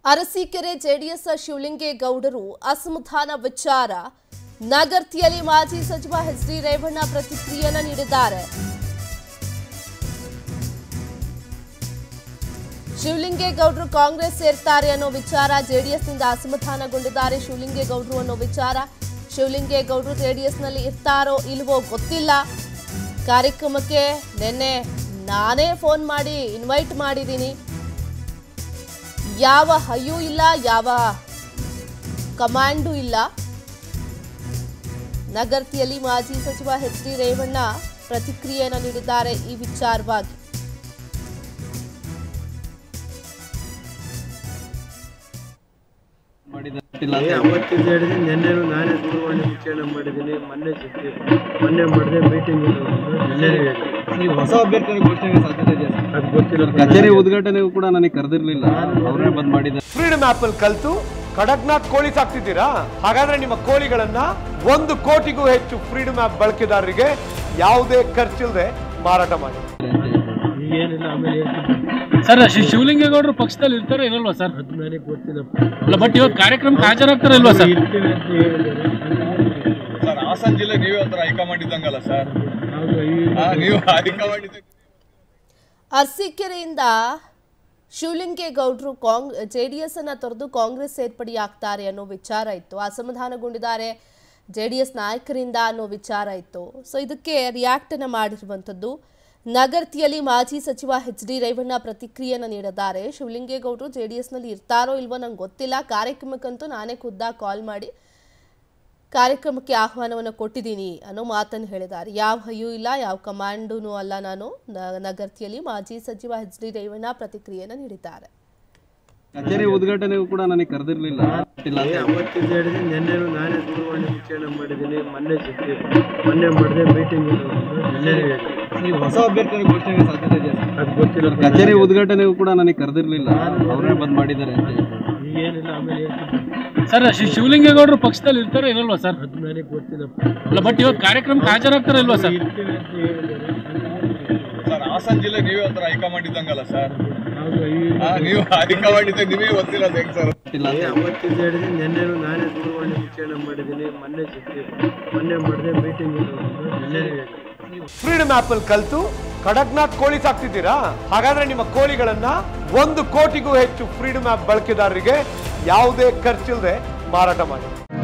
Arsikere JDS ಶಿವಲಿಂಗೇಗೌಡರು ಅಸಮಾಧಾನ ವಿಚಾರ ನಗರ್ತಿಯಲ್ಲಿ ಮಾಜಿ ಸಚಿವ ಎಚ್ ಡಿ ರೇವಣ್ಣ ಪ್ರತಿಕ್ರಿಯೆಯನ್ನು ನೀಡಿದ್ದಾರೆ ಶಿವಲಿಂಗೇಗೌಡರು ಕಾಂಗ್ರೆಸ್ ಸೇರ್ತಾರೆ ಅನ್ನೋ ವಿಚಾರ ಜೆಡಿಎಸ್ನಿಂದ ಅಸಮಾಧಾನಗೊಂಡಿದ್ದಾರೆ ಶಿವಲಿಂಗೇಗೌಡರು ಅನ್ನೋ ವಿಚಾರ ಶಿವಲಿಂಗೇಗೌಡರು ಜೆಡಿಎಸ್ನಲ್ಲಿ ಇರ್ತಾರೋ ಇಲ್ವೋ ಗೊತ್ತಿಲ್ಲ ಕಾರ್ಯಕ್ರಮಕ್ಕೆ ನಿನ್ನೆ ನಾನೇ ಫೋನ್ ಮಾಡಿ ಇನ್ವೈಟ್ ಮಾಡಿದ್ದೀನಿ ಯಾವ ಹೈಯೂ ಇಲ್ಲ ಯಾವ ಕಮಾಂಡು ಇಲ್ಲ ನಗರ್ತಿಯಲ್ಲಿ ಮಾಜಿ ಸಚಿವ ಎಚ್ ಡಿ ರೇವಣ್ಣ ಪ್ರತಿಕ್ರಿಯೆಯನ್ನು ನೀಡಿದ್ದಾರೆ ಈ ವಿಚಾರವಾಗಿ ಏ, ಅವತ್ತಿಂದ ಹಿಡಿದು ನಿನ್ನೆನೂ ನಾನೇ ದೂರವಾಣಿ ವಿಚಾರಣೆ ಮಾಡಿದ್ದೀನಿ ಮೊನ್ನೆ ಸಿಕ್ಕಿ ಮೊನ್ನೆ ಮಾಡಿದೆ ಮೀಟಿಂಗ್ ನಿನ್ನೆ ನೀವು ಹೊಸ ಅಭ್ಯರ್ಥಿಯನ್ನು ಘೋಷಣೆಗೆ ಸಾಧ್ಯತೆ ಇದೆಯಾ ಸರ್? ಅದು ಗೊತ್ತಿಲ್ಲ ಕಚೇರಿ ಉದ್ಘಾಟನೆಗೂ ಕೂಡ ನನಗೆ ಕರೆದಿರ್ಲಿಲ್ಲ ಅವರೇ ಬಂದ್ ಮಾಡಿದ್ದಾರೆ ಫ್ರೀಡಮ್ ಆಪ್ ಅಲ್ಲಿ ಕಲ್ತು ಕಡಕ್ನಾಥ್ ಕೋಳಿ ಸಾಕ್ತಿದ್ದೀರಾ ಹಾಗಾದ್ರೆ ನಿಮ್ಮ ಕೋಳಿಗಳನ್ನ ಒಂದು ಕೋಟಿಗೂ ಹೆಚ್ಚು ಫ್ರೀಡಮ್ ಆಪ್ ಬಳಕೆದಾರರಿಗೆ ಯಾವುದೇ ಖರ್ಚಿಲ್ಲದೆ ಮಾರಾಟ ಮಾಡಿ ಈಗೇನಿಲ್ಲ ಆಮೇಲೆ ಹೇಳ್ತೀನಿ ಸರ್ ಶಿ- ಶಿವಲಿಂಗೇಗೌಡರು ಪಕ್ಷದಲ್ಲಿ ಇರ್ತಾರೆ ಇರಲ್ವಾ ಸರ್ ಅದು ನನಗೆ ಗೊತ್ತಿಲ್ಲಪ್ಪ ಅಲ್ಲ ಬಟ್ ಇವತ್ತು ಕಾರ್ಯಕ್ರಮಕ್ಕೆ ಹಾಜರಾಗ್ತಾರೆ ಇಲ್ವಾ ಸರ್ ಇರ್ತೀವಿ ಅಂತ ಹೇಳಿದ್ದಾರೆ ಸರ್ ಹಾಸನ ಜಿಲ್ಲೆ ನೀವೇ ಒಂಥರ ಹೈಕಮಾಂಡ್ ಇದ್ದಂಗಲ್ಲ ಸರ್ ಹೌದು ಈ ಆ, ನೀವು ಹೈಕಮಾಂಡ್ ಇದ್ದಂಗೆ ಅರಸೀಕೆರೆಯಿಂದ ಶಿವಲಿಂಗೇಗೌಡರು ಕಾಂಗ್ ಜೆಡಿಎಸ್ ಅನ್ನ ತೊರೆದು ಕಾಂಗ್ರೆಸ್ ಸೇರ್ಪಡೆಯಾಗ್ತಾರೆ ಅನ್ನೋ ವಿಚಾರ ಇತ್ತು ಅಸಮಾಧಾನಗೊಂಡಿದ್ದಾರೆ ಜೆಡಿಎಸ್ ನಾಯಕರಿಂದ ಅನ್ನೋ ವಿಚಾರ ಇತ್ತು ಸೊ ಇದಕ್ಕೆ ರಿಯಾಕ್ಟ್ ಅನ್ನ ಮಾಡಿರುವಂಥದ್ದು ನಗರ್ತಿಯಲ್ಲಿ ಮಾಜಿ ಸಚಿವ ಎಚ್ ಡಿ ರೇವಣ್ಣ ಪ್ರತಿಕ್ರಿಯೆಯನ್ನು ನೀಡಿದ್ದಾರೆ ಶಿವಲಿಂಗೇಗೌಡರು ಜೆಡಿಎಸ್ನಲ್ಲಿ ಇರ್ತಾರೋ ಇಲ್ವೋ ನಂಗೆ ಗೊತ್ತಿಲ್ಲ ಕಾರ್ಯಕ್ರಮಕ್ಕಂತೂ ನಾನೇ ಖುದ್ದಾಗಿ ಕಾಲ್ ಮಾಡಿ ಕಾರ್ಯಕ್ರಮಕ್ಕೆ ಆಹ್ವಾನವನ್ನು ಕೊಟ್ಟಿದ್ದೀನಿ ಅನ್ನೋ ಮಾತನ್ನು ಹೇಳಿದ್ದಾರೆ ಯಾವ ಹೈಯೂ ಇಲ್ಲ ಯಾವ ಕಮಾಂಡೂ ಅಲ್ಲ ನಾನು ನ- ನಗರ್ತಿಯಲ್ಲಿ ಮಾಜಿ ಸಚಿವ ಎಚ್ ಡಿ ರೇವಣ್ಣ ಪ್ರತಿಕ್ರಿಯೆಯನ್ನು ನೀಡಿದ್ದಾರೆ ಕಚೇರಿ ಉದ್ಘಾಟನೆಗೂ ಕೂಡ ನನಗೆ ಕರೆದಿರ್ಲಿಲ್ಲ ಏ, ಅವತ್ತಿಂದ ಹಿಡಿದು ನಿನ್ನೆನೂ ನಾನೇ ದೂರವಾಣಿ ವಿಚಾರಣೆ ಮಾಡಿದ್ದೀನಿ ಮೊನ್ನೆ ಸಿಕ್ಕಿ ಮೊನ್ನೆ ಮಾಡಿದೆ ಮೀಟಿಂಗ್ ನಿನ್ನೆ ನೀವು ಹೊಸ ಅಭ್ಯರ್ಥಿಯನ್ನು ಘೋಷಣೆಗೆ ಸಾಧ್ಯತೆ ಇದೆಯಾ ಸರ್? ಅದು ಗೊತ್ತಿಲ್ಲ ಕಚೇರಿ ಉದ್ಘಾಟನೆಗೂ ಕೂಡ ನನಗೆ ಕರೆದಿರ್ಲಿಲ್ಲ ಅವರೇ ಬಂದ್ ಮಾಡಿದ್ದಾರೆ ಈಗೇನಿಲ್ಲ ಆಮೇಲೆ ಹೇಳ್ತೀನಿ ಸರ್ ಶಿ- ಶಿವಲಿಂಗೇಗೌಡರು ಪಕ್ಷದಲ್ಲಿ ಇರ್ತಾರೆ ಇರಲ್ವಾ ಸರ್ ಅದು ನನಗೆ ಗೊತ್ತಿಲ್ಲಪ್ಪ ಅಲ್ಲ ಬಟ್ ಇವತ್ತು ಕಾರ್ಯಕ್ರಮಕ್ಕೆ ಹಾಜರಾಗ್ತಾರೆ ಇಲ್ವಾ ಸರ್ ಇರ್ತೀವಿ ಅಂತ ಹೇಳಿದ್ದಾರೆ ಸರ್ ಹಾಸನ ಜಿಲ್ಲೆ ನೀವೇ ಒಂಥರ ಹೈಕಮಾಂಡ್ ಇದ್ದಂಗಲ್ಲ ಸರ್ ಹೌದು ಈ ಆ, ನೀವು ಹೈಕಮಾಂಡ್ ಇದ್ದಂಗೆ ನಿಮಗೆ ಗೊತ್ತಿಲ್ಲ ಹೆಂಗ್ ಸರ್ ಏ, ಅವತ್ತಿಂದ ಹಿಡಿದು ನಿನ್ನೆನೂ ನಾನೇ ದೂರವಾಣಿ ವಿಚಾರಣೆ ಮಾಡಿದ್ದೀನಿ ಮೊನ್ನೆ ಸಿಕ್ಕಿ ಮೊನ್ನೆ ಮಾಡಿದೆ ಮೀಟಿಂಗ್ ನಿನ್ನೆ ಫ್ರೀಡಮ್ ಆಪ್ ಅಲ್ಲಿ ಕಲ್ತು ಕಡಕ್ನಾಥ್ ಕೋಳಿ ಸಾಕ್ತಿದ್ದೀರಾ ಹಾಗಾದ್ರೆ ನಿಮ್ಮ ಕೋಳಿಗಳನ್ನ ಒಂದು ಕೋಟಿಗೂ ಹೆಚ್ಚು ಫ್ರೀಡಮ್ ಆಪ್ ಬಳಕೆದಾರರಿಗೆ ಯಾವುದೇ ಖರ್ಚಿಲ್ಲದೆ ಮಾರಾಟ ಮಾಡಿ